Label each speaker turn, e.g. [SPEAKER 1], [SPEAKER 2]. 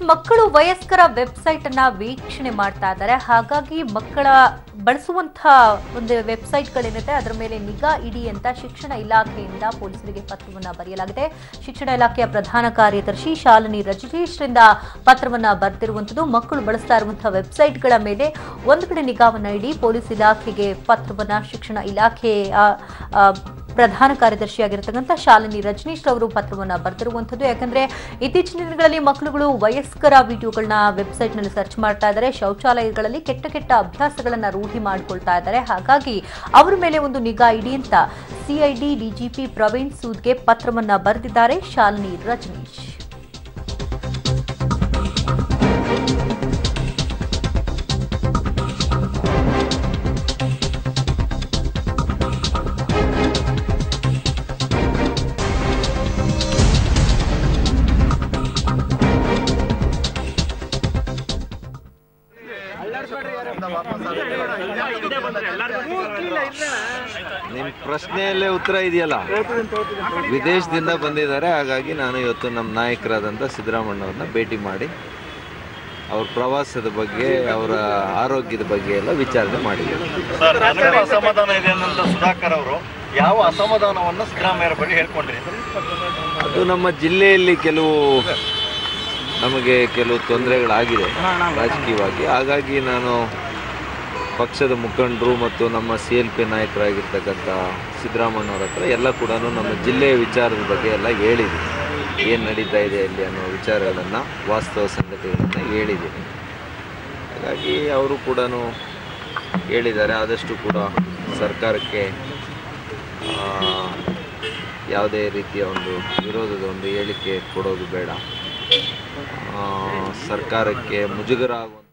[SPEAKER 1] ಮಕ್ಕಳು ವಯಸ್ಕರ ವೆಬ್ಸೈಟ್ ಅನ್ನ ವೀಕ್ಷಣೆ ಮಾಡ್ತಾ ಇದ್ದಾರೆ ಹಾಗಾಗಿ ಮಕ್ಕಳ ಬಳಸುವಂತಹ ಒಂದು ವೆಬ್ಸೈಟ್ಗಳೇನಿದೆ ಅದರ ಮೇಲೆ ನಿಗಾ ಇಡಿ ಅಂತ ಶಿಕ್ಷಣ ಇಲಾಖೆಯಿಂದ ಪೊಲೀಸರಿಗೆ ಪತ್ರವನ್ನ ಬರೆಯಲಾಗಿದೆ ಶಿಕ್ಷಣ ಇಲಾಖೆಯ ಪ್ರಧಾನ ಕಾರ್ಯದರ್ಶಿ ಶಾಲಿನಿ ರಜನೀಶ್ರಿಂದ ಪತ್ರವನ್ನ ಬರೆದಿರುವಂತದ್ದು ಮಕ್ಕಳು ಬಳಸ್ತಾ ಇರುವಂತಹ ವೆಬ್ಸೈಟ್ಗಳ ಮೇಲೆ ಒಂದು ಕಡೆ ನಿಗಾವನ್ನ ಇಡಿ ಪೊಲೀಸ್ ಇಲಾಖೆಗೆ ಪತ್ರವನ್ನ ಶಿಕ್ಷಣ ಇಲಾಖೆಯ ಆ, ಪ್ರಧಾನ ಕಾರ್ಯದರ್ಶಿಯಾಗಿರ್ತಕ್ಕಂಥ ಶಾಲಿನಿ ರಜನೀಶ್ ಅವರು ಪತ್ರವನ್ನ ಬರೆದಿರುವಂಥದ್ದು ಯಾಕಂದ್ರೆ ಇತ್ತೀಚಿನ ದಿನಗಳಲ್ಲಿ ಮಕ್ಕಳುಗಳು ವಯಸ್ಕರ ವಿಡಿಯೋಗಳನ್ನ ವೆಬ್ಸೈಟ್ನಲ್ಲಿ ಸರ್ಚ್ ಮಾಡ್ತಾ ಇದ್ದಾರೆ ಶೌಚಾಲಯಗಳಲ್ಲಿ ಕೆಟ್ಟ ಕೆಟ್ಟ ಅಭ್ಯಾಸಗಳನ್ನ ರೂಢಿ ಮಾಡ್ಕೊಳ್ತಾ ಇದ್ದಾರೆ ಹಾಗಾಗಿ ಅವರ ಮೇಲೆ ಒಂದು ನಿಗಾ ಇಡಿ ಅಂತ ಸಿಐಡಿ ಡಿಜಿಪಿ ಪ್ರವೀಣ್ ಸೂದ್ಗೆ ಪತ್ರವನ್ನ ಬರೆದಿದ್ದಾರೆ ಶಾಲಿನಿ ರಜನೀಶ್
[SPEAKER 2] ನಿಮ್ಮ ಪ್ರಶ್ನೆಯಲ್ಲೇ ಉತ್ತರ ಇದೆಯಲ್ಲ ವಿದೇಶದಿಂದ ಬಂದಿದ್ದಾರೆ ಹಾಗಾಗಿ ನಾನು ಇವತ್ತು ನಮ್ಮ ನಾಯಕರಾದಂಥ ಸಿದ್ದರಾಮಣ್ಣವ್ರನ್ನ ಭೇಟಿ ಮಾಡಿ ಅವ್ರ ಪ್ರವಾಸದ ಬಗ್ಗೆ ಅವರ ಆರೋಗ್ಯದ ಬಗ್ಗೆ ಎಲ್ಲ ವಿಚಾರಣೆ ಮಾಡಿದ್ದಾರೆ
[SPEAKER 3] ಸರ್ ನನಗೆ ಅಸಮಾಧಾನ ಇದೆ ಅನ್ನಂತ ಸುಧಾಕರ್ ಅವರು ಯಾವ ಅಸಮಾಧಾನವನ್ನು ಸಿದ್ದರಾಮಯ್ಯರ ಬಳಿ ಹೇಳ್ಕೊಂಡ್ರಿ
[SPEAKER 2] ಅದು ನಮ್ಮ ಜಿಲ್ಲೆಯಲ್ಲಿ ಕೆಲವು ನಮಗೆ ಕೆಲವು ತೊಂದರೆಗಳಾಗಿದೆ ರಾಜಕೀಯವಾಗಿ ಹಾಗಾಗಿ ನಾನು ಪಕ್ಷದ ಮುಖಂಡರು ಮತ್ತು ನಮ್ಮ ಸಿ ಎಲ್ ಪಿ ನಾಯಕರಾಗಿರ್ತಕ್ಕಂಥ ಸಿದ್ದರಾಮಣ್ಣವ್ರ ಹತ್ರ ಎಲ್ಲ ಕೂಡ ನಮ್ಮ ಜಿಲ್ಲೆಯ ವಿಚಾರದ ಬಗ್ಗೆ ಎಲ್ಲ ಹೇಳಿದ್ದೀನಿ ಏನು ನಡೀತಾ ಇದೆ ಇಲ್ಲಿ ಅನ್ನೋ ವಿಚಾರಗಳನ್ನು ವಾಸ್ತವ ಸಂಗತಿಗಳನ್ನು ಹೇಳಿದ್ದೀನಿ ಹಾಗಾಗಿ ಅವರು ಕೂಡ ಹೇಳಿದ್ದಾರೆ ಆದಷ್ಟು ಕೂಡ ಸರ್ಕಾರಕ್ಕೆ ಆ, ಯಾವುದೇ ರೀತಿಯ ಒಂದು ವಿರೋಧದ ಒಂದು ಹೇಳಿಕೆ ಕೊಡೋದು ಬೇಡ ಆ, ಸರ್ಕಾರಕ್ಕೆ ಮುಜುಗರ ಆಗುವಂಥ